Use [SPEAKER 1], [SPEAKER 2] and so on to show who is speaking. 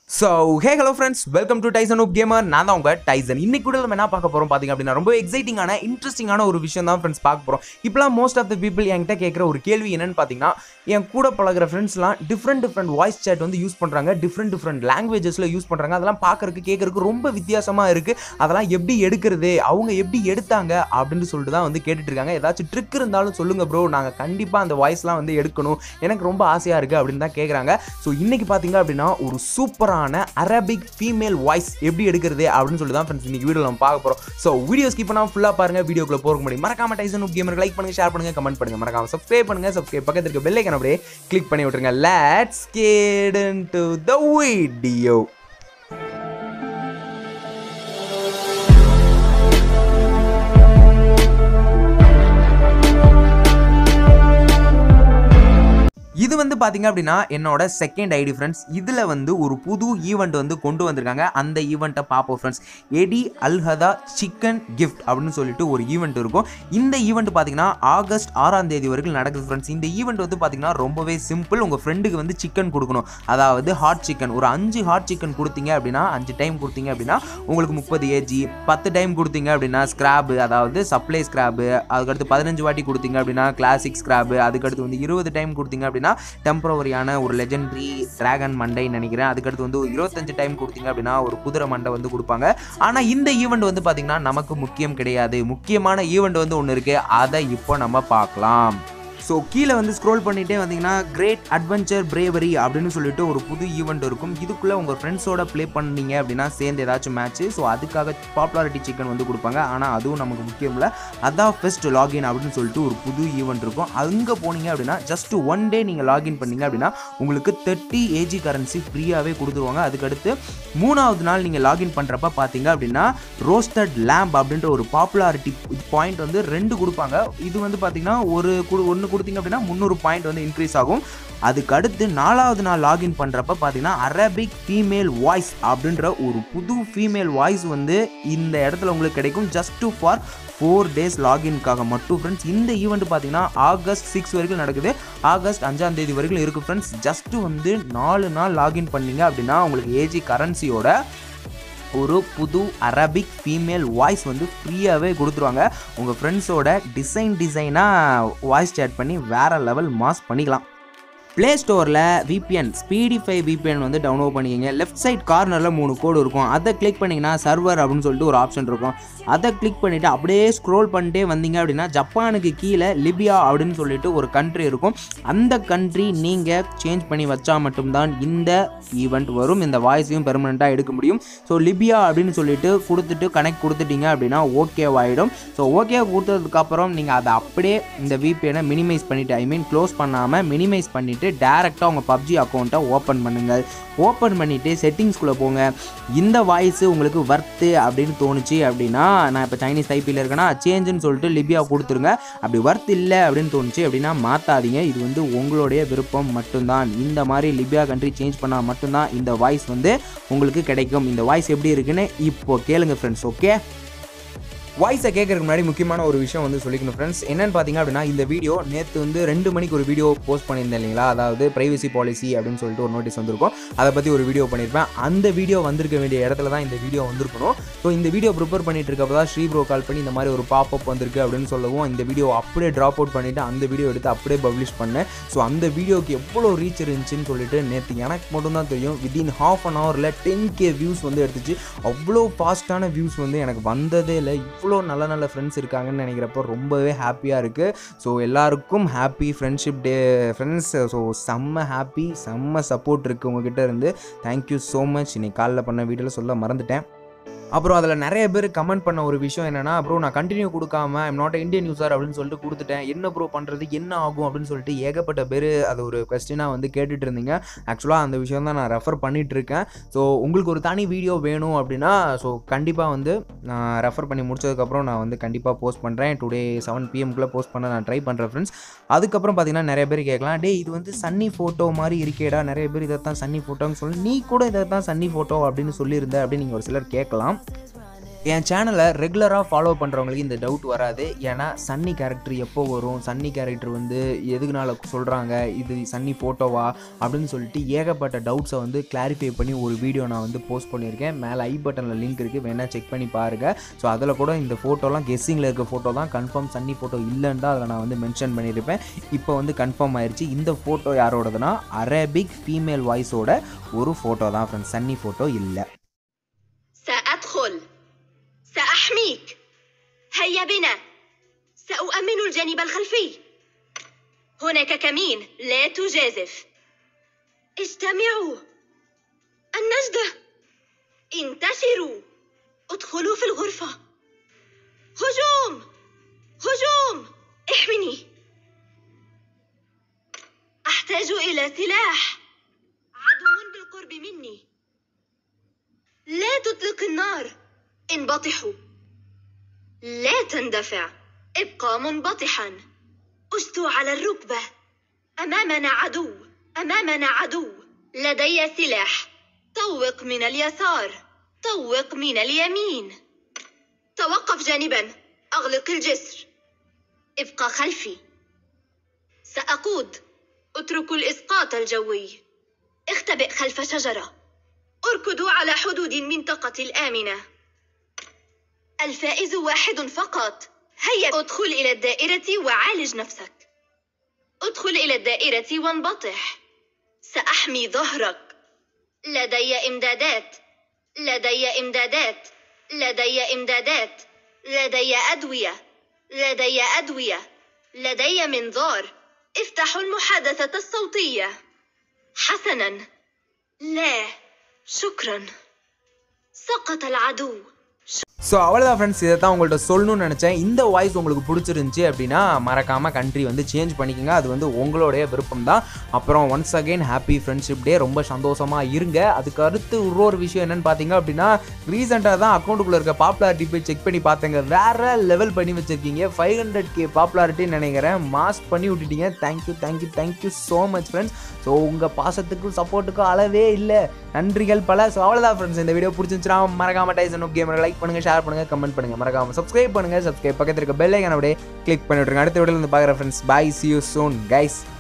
[SPEAKER 1] so hey hello friends welcome to Tyson of gamer நான் தான் உங்கள் டைசன் இன்னைக்கு கூட நம்ம என்ன பார்க்க போகிறோம் பார்த்தீங்க அப்படின்னா ரொம்ப எக்ஸைட்டிங்கான இன்ட்ரெஸ்டிங்கான ஒரு விஷயம் தான் ஃப்ரெண்ட்ஸ் பார்க்க போகிறோம் இப்போலாம் மோஸ்ட் ஆஃப் த பீப்பிள் என்கிட்ட கேட்குற ஒரு கேள்வி என்னன்னு பார்த்தீங்கன்னா என் கூட பழகுற ஃப்ரெண்ட்ஸ்லாம் டிஃப்ரெண்ட் டிஃப்ரெண்ட் வாய்ஸ் சேட் வந்து யூஸ் பண்ணுறாங்க டிஃப்ரெண்ட் டிஃப்ரெண்ட் லாங்குவேஜஸில் யூஸ் பண்ணுறாங்க அதெல்லாம் பார்க்கறதுக்கு கேட்கறதுக்கு ரொம்ப வித்தியாசமாக இருக்குது அதெல்லாம் எப்படி எடுக்கிறது அவங்க எப்படி எடுத்தாங்க அப்படின்னு சொல்லிட்டு தான் வந்து கேட்டுட்டு இருக்காங்க ஏதாச்சும் ட்ரிக் இருந்தாலும் சொல்லுங்க ப்ரோ நாங்கள் கண்டிப்பாக அந்த வாய்ஸ்லாம் வந்து எடுக்கணும் எனக்கு ரொம்ப ஆசையாக இருக்குது அப்படின்னு தான் கேட்குறாங்க ஸோ இன்னைக்கு பார்த்தீங்க அப்படின்னா ஒரு சூப்பரான அரபிக் ஃபீமேல் வாய்ஸ் எப்படி எடுக்கிறது அப்படின்னு சொல்லி தான் ஃப்ரெண்ட்ஸ் இன்னைக்கு வீடியோ நம்ம பார்க்க போகிறோம் ஸோ வீடியோ ஸ்கிப் பண்ணால் ஃபுல்லாக பாருங்க வீடியோக்குள்ள போக முடியும் மறக்காம டைசன் உப் கேமர் லைக் பண்ணுங்க ஷேர் பண்ணுங்க கமெண்ட் பண்ணுங்க மறக்காம சப்ஸ்கிரைப் பண்ணுங்க சப்ஸ்கிரைப் பக்கத்துல இருக்க பெல் ஐக்கன் அப்படியே கிளிக் பண்ணி விட்டுருங்க let's get into the video இது வந்து பார்த்தீங்க அப்படின்னா என்னோட செகண்ட் ஐடி ஃப்ரெண்ட்ஸ் இதில் வந்து ஒரு புது ஈவெண்ட் வந்து கொண்டு வந்திருக்காங்க அந்த ஈவெண்ட்டை பார்ப்போம் friends Eid al-Adha chicken gift அப்படின்னு சொல்லிட்டு ஒரு ஈவெண்ட் இருக்கும் இந்த ஈவெண்ட் பார்த்தீங்கன்னா ஆகஸ்ட் ஆறாம் தேதி வரைக்கும் நடக்குது ஃப்ரெண்ட்ஸ் இந்த ஈவெண்ட் வந்து பார்த்தீங்கன்னா ரொம்பவே சிம்பிள் உங்கள் ஃப்ரெண்டுக்கு வந்து சிக்கன் கொடுக்கணும் அதாவது ஹாட் சிக்கன் ஒரு அஞ்சு ஹாட் சிக்கன் கொடுத்தீங்க அப்படின்னா அஞ்சு டைம் கொடுத்தீங்க அப்படின்னா உங்களுக்கு முப்பது ஏஜி பத்து டைம் கொடுத்தீங்க அப்படின்னா ஸ்கிராபு அதாவது சப்ளை ஸ்கிராபு அதுக்கடுத்து பதினஞ்சு வாட்டி கொடுத்தீங்க அப்படின்னா கிளாசிக் ஸ்கிராபு அதுக்கடுத்து வந்து இருபது டைம் கொடுத்தீங்க அப்படின்னா டெம்பரவரியான ஒரு லெஜெண்டரி டிராகன் மண்டைன்னு நினைக்கிறேன் அதுக்கடுத்து வந்து ஒரு இருபத்தஞ்சு டைம் கொடுத்தீங்க அப்படின்னா ஒரு குதிரை மண்டை வந்து கொடுப்பாங்க ஆனால் இந்த ஈவெண்ட் வந்து பார்த்திங்கன்னா நமக்கு முக்கியம் கிடையாது முக்கியமான ஈவெண்ட் வந்து ஒன்று இருக்குது அதை இப்போ நம்ம பார்க்கலாம் ஸோ கீழே வந்து ஸ்க்ரோல் பண்ணிகிட்டே வந்தீங்கன்னா கிரேட் அட்வென்ச்சர் பிரேவரி அப்படின்னு சொல்லிட்டு ஒரு புது ஈவெண்ட் இருக்கும் இதுக்குள்ளே உங்கள் ஃப்ரெண்ட்ஸோட ப்ளே பண்ணீங்க அப்படின்னா சேர்ந்து ஏதாச்சும் மேட்ச்சு ஸோ அதுக்காக பாப்புலாரிட்டி சிக்கன் வந்து கொடுப்பாங்க ஆனால் அதுவும் நமக்கு முக்கியம் இல்லை அதான் ஃபெஸ்ட் லாகின் அப்படின்னு சொல்லிட்டு ஒரு புது ஈவெண்ட் இருக்கும் அங்கே போனீங்க அப்படின்னா ஜஸ்ட் ஒன் டே நீங்கள் லாகின் பண்ணீங்க அப்படின்னா உங்களுக்கு தேர்ட்டி ஏஜி கரன்சி ஃப்ரீயாகவே கொடுத்துருவாங்க அதுக்கடுத்து மூணாவது நாள் நீங்கள் லாகின் பண்ணுறப்ப பார்த்தீங்க அப்படின்னா ரோஸ்டட் லேம்ப் அப்படின்ற ஒரு பாப்புலாரிட்டி பாயிண்ட் வந்து ரெண்டு கொடுப்பாங்க இது வந்து பார்த்தீங்கன்னா ஒரு ஒன்று கொடுத்தீங்க அப்படின்னா முந்நூறு பாயிண்ட் வந்து இன்க்ரீஸ் ஆகும் அதுக்கு அடுத்து நாலாவது நாள் லாகின் பண்ணுறப்ப பார்த்தீங்கன்னா அரபிக் ஃபீமேல் வாய்ஸ் அப்படின்ற ஒரு புது ஃபீமேல் வாய்ஸ் வந்து இந்த இடத்துல உங்களுக்கு கிடைக்கும் ஜஸ்ட் ஃபார் ஃபோர் டேஸ் லாகின்காக மட்டும் ஃப்ரெண்ட்ஸ் இந்த ஈவெண்ட் பார்த்தீங்கன்னா ஆகஸ்ட் சிக்ஸ் வரைக்கும் நடக்குது ஆகஸ்ட் அஞ்சாம் தேதி வரைக்கும் இருக்குது ஃப்ரெண்ட்ஸ் ஜஸ்ட்டு வந்து நாலு நாள் லாகின் பண்ணீங்க அப்படின்னா உங்களுக்கு ஏஜி கரன்சியோட ஒரு புது அரபிக் ஃபீமேல் வாய்ஸ் வந்து ஃப்ரீயாகவே கொடுத்துருவாங்க உங்கள் ஃப்ரெண்ட்ஸோட டிசைன் டிசைனாக வாய்ஸ் சேட் பண்ணி வேறு லெவல் மாஸ் பண்ணிக்கலாம் ப்ளே ஸ்டோரில் விபிஎன் ஸ்பீடிஃபை விபிஎன் வந்து டவுன்லோட் பண்ணிக்கங்க லெஃப்ட் சைட் கார்னரில் மூணு கோடு இருக்கும் அதை கிளிக் பண்ணிங்கன்னா சர்வர் அப்படின்னு சொல்லிட்டு ஒரு ஆப்ஷன் இருக்கும் அதை கிளிக் பண்ணிவிட்டு அப்படியே ஸ்க்ரோல் பண்ணிட்டே வந்தீங்க அப்படின்னா ஜப்பானுக்கு கீழே லிபியா அப்படின்னு சொல்லிட்டு ஒரு கண்ட்ரி இருக்கும் அந்த கண்ட்ரி நீங்கள் சேஞ்ச் பண்ணி வச்சா மட்டும்தான் இந்த ஈவெண்ட் வரும் இந்த வாய்ஸையும் பெர்மனெண்ட்டாக எடுக்க முடியும் ஸோ லிபியா அப்படின்னு சொல்லிட்டு கொடுத்துட்டு கனெக்ட் கொடுத்துட்டீங்க அப்படின்னா ஓகே ஆகிடும் ஸோ ஓகே கொடுத்ததுக்கப்புறம் நீங்கள் அதை அப்படியே இந்த விபிஎனை மினிமைஸ் பண்ணிவிட்டு ஐ மீன் க்ளோஸ் பண்ணாமல் மினிமைஸ் பண்ணிவிட்டு டேரெக்டாக உங்கள் பப்ஜி அக்கௌண்ட்டை ஓப்பன் பண்ணுங்கள் ஓப்பன் பண்ணிவிட்டு செட்டிங்ஸ்குள்ளே போங்க இந்த வாய்ஸ் உங்களுக்கு வர்த்து அப்படின்னு தோணுச்சு அப்படின்னா நான் இப்போ சைனீஸ் டைப்பில் இருக்கேன்னா சேஞ்சுன்னு சொல்லிட்டு லிபியா கொடுத்துருங்க அப்படி வர்த் இல்லை அப்படின்னு தோணுச்சு அப்படின்னா மாற்றாதீங்க இது வந்து உங்களுடைய விருப்பம் மட்டும்தான் இந்த மாதிரி லிபியா கண்ட்ரி சேஞ்ச் பண்ணால் மட்டும்தான் இந்த வாய்ஸ் வந்து உங்களுக்கு கிடைக்கும் இந்த வாய்ஸ் எப்படி இருக்குன்னு இப்போ கேளுங்க ஃப்ரெண்ட்ஸ் ஓகே வாய்ஸை கேட்கறதுக்கு முன்னாடி முக்கியமான ஒரு விஷயம் வந்து சொல்லிக்கணும் ஃப்ரெண்ட்ஸ் என்னென்னு பார்த்தீங்க அப்படின்னா இந்த வீடியோ நேற்று வந்து ரெண்டு மணிக்கு ஒரு வீடியோ போஸ்ட் பண்ணியிருந்தேன் இல்லைங்களா அதாவது ப்ரைவசி பாலிசி அப்படின்னு சொல்லிட்டு ஒரு நோட்டீஸ் வந்திருக்கும் அதை பற்றி ஒரு வீடியோ பண்ணியிருப்பேன் அந்த வீடியோ வந்திருக்க வேண்டிய இடத்துல தான் இந்த வீடியோ வந்திருக்கணும் ஸோ இந்த வீடியோ ப்ரிப்பேர் பண்ணிட்டு இருக்கப்போ தான் ஸ்ரீ ப்ரோ கால் பண்ணி இந்த மாதிரி ஒரு பாப்அப் வந்திருக்கு அப்படின்னு சொல்லவும் இந்த வீடியோ அப்படியே ட்ராப் அவுட் பண்ணிவிட்டு அந்த வீடியோ எடுத்து அப்படியே பப்ளிஷ் பண்ணேன் ஸோ அந்த வீடியோக்கு எவ்வளோ ரீச் இருந்துச்சுன்னு சொல்லிட்டு நேற்று எனக்கு மட்டும்தான் தெரியும் வித்தின் ஹாஃப் அன் ஹவரில் டென் கே வியூஸ் வந்து எடுத்துச்சு அவ்வளோ ஃபாஸ்ட்டான வியூஸ் வந்து எனக்கு வந்ததே இல்லை இவ்வளோ நல்ல நல்ல ஃப்ரெண்ட்ஸ் இருக்காங்கன்னு நினைக்கிறப்போ ரொம்பவே ஹாப்பியாக இருக்குது ஸோ எல்லாருக்கும் happy friendship day friends so செம்ம ஹாப்பி செம்ம சப்போர்ட் இருக்குது உங்ககிட்ட இருந்து தேங்க்யூ ஸோ மச் இன்னைக்கு காலைல பண்ண வீடியோவில் சொல்ல மறந்துட்டேன் அப்புறம் அதில் நிறைய பேர் கமெண்ட் பண்ண ஒரு விஷயம் என்னன்னா ப்ரோ நான் கண்டினியூ கொடுக்காம ஐம் நாட் இந்தியன் யூசர் அப்படின்னு சொல்லிட்டு கொடுத்துட்டேன் என்ன ப்ரோ பண்ணுறது என்ன ஆகும் அப்படின்னு சொல்லிட்டு ஏகப்பட்ட பேர் அது ஒரு கொஸ்டினாக வந்து கேட்டுட்டு இருந்தீங்க ஆக்சுவலாக அந்த விஷயம் தான் நான் ரெஃபர் பண்ணிட்டு இருக்கேன் ஸோ உங்களுக்கு ஒரு தனி வீடியோ வேணும் அப்படின்னா ஸோ கண்டிப்பாக வந்து நான் ரெஃபர் பண்ணி முடிச்சதுக்கப்புறம் நான் வந்து கண்டிப்பாக போஸ்ட் பண்ணுறேன் டுடே செவன் பிஎம்குள்ளே போஸ்ட் பண்ண நான் ட்ரை பண்ணுறேன் ஃப்ரெண்ட்ஸ் அதுக்கப்புறம் பார்த்தீங்கன்னா நிறைய பேர் கேட்கலாம் டே இது வந்து சன்னி ஃபோட்டோ மாதிரி இருக்கேடா நிறைய பேர் இதை தான் சன்னி ஃபோட்டோன்னு சொல்லி நீ கூட இதை தான் சன்னி ஃபோட்டோ அப்படின்னு சொல்லியிருந்த அப்படின்னு நீங்கள் ஒரு சிலர் கேட்கலாம் என் சேனலை ரெகுலராக ஃபாலோ பண்ணுறவங்களுக்கு இந்த டவுட் வராது ஏன்னா சன்னி கேரக்டர் எப்போ வரும் சன்னி கேரக்டர் வந்து எதுக்குனால சொல்கிறாங்க இது சன்னி ஃபோட்டோவா அப்படின்னு சொல்லிட்டு ஏகப்பட்ட டவுட்ஸை வந்து கிளாரிஃபை பண்ணி ஒரு வீடியோ நான் வந்து போஸ்ட் பண்ணியிருக்கேன் மேலே ஐ பட்டனில் லிங்க் இருக்குது வேணால் செக் பண்ணி பாருங்கள் ஸோ அதில் கூட இந்த ஃபோட்டோலாம் கெஸ்ஸிங்கில் இருக்க ஃபோட்டோ தான் கன்ஃபார்ம் சன்னி ஃபோட்டோ இல்லைன்னு தான் அதில் நான் வந்து மென்ஷன் பண்ணியிருப்பேன் இப்போ வந்து கன்ஃபார்ம் ஆயிடுச்சு இந்த ஃபோட்டோ யாரோடதுன்னா அரபிக் ஃபீமேல் வாய்ஸோட ஒரு ஃபோட்டோ தான் ஃப்ரெண்ட்ஸ் சன்னி ஃபோட்டோ இல்லை
[SPEAKER 2] سأدخل سأحميك هيا بنا سأؤمن الجانب الخلفي هناك كمين لا تجازف اجتمعوا النجدة انتشروا ادخلوا في الغرفة هجوم هجوم احمني أحتاج إلى سلاح عدو بالقرب مني لا تطلق النار انبطحوا لا تندفع ابقى منبطحا أستو على الركبة أمامنا عدو أمامنا عدو لدي سلاح طوق من اليسار طوق من اليمين توقف جانبا أغلق الجسر ابقى خلفي سأقود اتركوا الإسقاط الجوي اختبئ خلف شجرة اركضوا على حدود المنطقة الآمنة الفائز واحد فقط هيا ادخل إلى الدائرة وعالج نفسك ادخل إلى الدائرة وانبطح سأحمي ظهرك لدي إمدادات لدي إمدادات لدي إمدادات لدي أدوية لدي أدوية لدي منظار افتحوا المحادثة الصوتية حسنا لا شكرا سقط العدو
[SPEAKER 1] ஸோ அவ்வளோதான் ஃப்ரெண்ட்ஸ் இதை தான் உங்கள்கிட்ட சொல்லணும்னு நினச்சேன் இந்த வாய்ஸ் உங்களுக்கு பிடிச்சிருந்துச்சி அப்படின்னா மறக்காமல் கண்ட்ரி வந்து சேஞ்ச் பண்ணிக்கோங்க அது வந்து உங்களுடைய விருப்பம் தான் அப்புறம் once again happy friendship day ரொம்ப சந்தோஷமாக இருங்க அதுக்கு அடுத்து ஒரு ஒரு விஷயம் என்னென்னு பார்த்தீங்க அப்படின்னா ரீசெண்டாக தான் அக்கௌண்ட்டுக்குள்ளே இருக்க பாப்புலாரிட்டி போய் செக் பண்ணி பார்த்தேங்க வேறு லெவல் பண்ணி வச்சுருக்கீங்க ஃபைவ் ஹண்ட்ரட் கே பாப்புலாரிட்டின்னு நினைக்கிறேன் மாஸ் பண்ணி விட்டுட்டீங்க thank you thank you thank you so much friends so உங்கள் பாசத்துக்கும் சப்போர்ட்டுக்கும் அளவே இல்லை நன்றிகள் பல ஸோ அவ்வளோதான் ஃப்ரெண்ட்ஸ் இந்த வீடியோ பிடிச்சிருந்துச்சுன்னா மறக்காம டைசன் ஆஃப் கேமரை லைக் பண்ணுங்கள் ஷேர் பண்ணுங்கள் கமெண்ட் பண்ணுங்கள் மறக்காம சப்ஸ்கிரைப் பண்ணுங்கள் சப்ஸ்கிரைப் பக்கத்தில் இருக்க பெல் ஐக்கன் அப்படியே கிளிக் பண்ணி விட்ருங்க அடுத்த வீடியோவில் வந்து பார்க்குறேன் friends bye see you soon guys